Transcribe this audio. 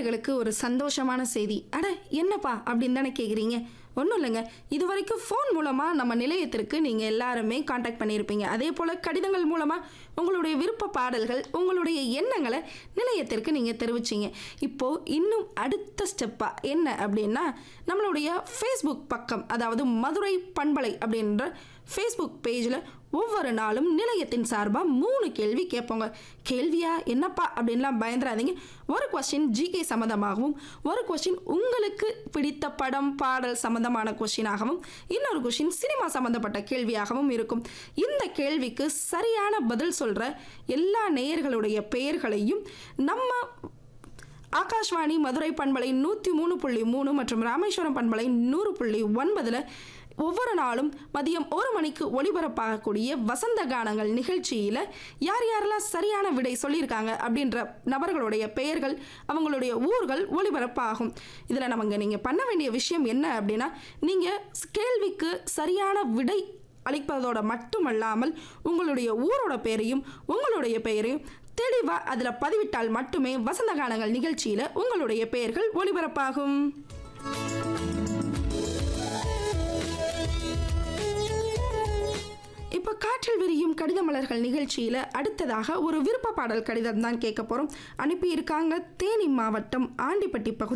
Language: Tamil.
நேயர்களுக்கு ஒரு சந்தோஷமான செய்தி அட என்னப்பா அப்படின்னு தானே கேட்குறீங்க ஒன்றும் இல்லைங்க இது வரைக்கும் ஃபோன் மூலமாக நம்ம நிலையத்திற்கு நீங்கள் எல்லாருமே காண்டாக்ட் பண்ணியிருப்பீங்க அதே போல் கடிதங்கள் மூலமாக உங்களுடைய விருப்ப பாடல்கள் உங்களுடைய எண்ணங்களை நிலையத்திற்கு நீங்கள் தெரிவிச்சிங்க இப்போது இன்னும் அடுத்த ஸ்டெப்பாக என்ன அப்படின்னா நம்மளுடைய ஃபேஸ்புக் பக்கம் அதாவது மதுரை பண்பலை அப்படின்ற ஃபேஸ்புக் பேஜில் ஒவ்வொரு நாளும் நிலையத்தின் சார்பாக மூணு கேள்வி கேட்போங்க கேள்வியா என்னப்பா அப்படின்லாம் பயந்துடாதீங்க ஒரு கொஸ்டின் ஜிகே சம்மந்தமாகவும் ஒரு கொஸ்டின் உங்களுக்கு பிடித்த படம் பாடல் சம்மந்தமான கொஸ்டினாகவும் இன்னொரு கொஸ்டின் சினிமா சம்மந்தப்பட்ட கேள்வியாகவும் இருக்கும் இந்த கேள்விக்கு சரியான பதில் சொல்கிற எல்லா நேயர்களுடைய பெயர்களையும் நம்ம ஆகாஷ்வாணி மதுரை பண்பலை நூற்றி மூணு புள்ளி மூணு மற்றும் ராமேஸ்வரம் பண்பலை நூறு புள்ளி ஒன்பதில் ஒவ்வொரு நாளும் மதியம் ஒரு மணிக்கு ஒளிபரப்பாகக்கூடிய வசந்த கானங்கள் நிகழ்ச்சியில் யார் யாரெல்லாம் சரியான விடை சொல்லியிருக்காங்க அப்படின்ற நபர்களுடைய பெயர்கள் அவங்களுடைய ஊர்கள் ஒளிபரப்பாகும் இதில் நமக்கு நீங்கள் பண்ண வேண்டிய விஷயம் என்ன அப்படின்னா நீங்கள் கேள்விக்கு சரியான விடை அளிப்பதோட மட்டுமல்லாமல் உங்களுடைய ஊரோட பெயரையும் உங்களுடைய பெயரையும் தெளிவாக அதில் பதிவிட்டால் மட்டுமே வசந்த கானங்கள் நிகழ்ச்சியில் உங்களுடைய பெயர்கள் ஒளிபரப்பாகும் இப்போ காற்றில் விரியும் கடித மலர்கள் நிகழ்ச்சியில் அடுத்ததாக ஒரு விருப்ப பாடல் கடிதம் தான் கேட்க போகிறோம் அனுப்பியிருக்காங்க தேனி மாவட்டம் ஆண்டிப்பட்டி பகுதி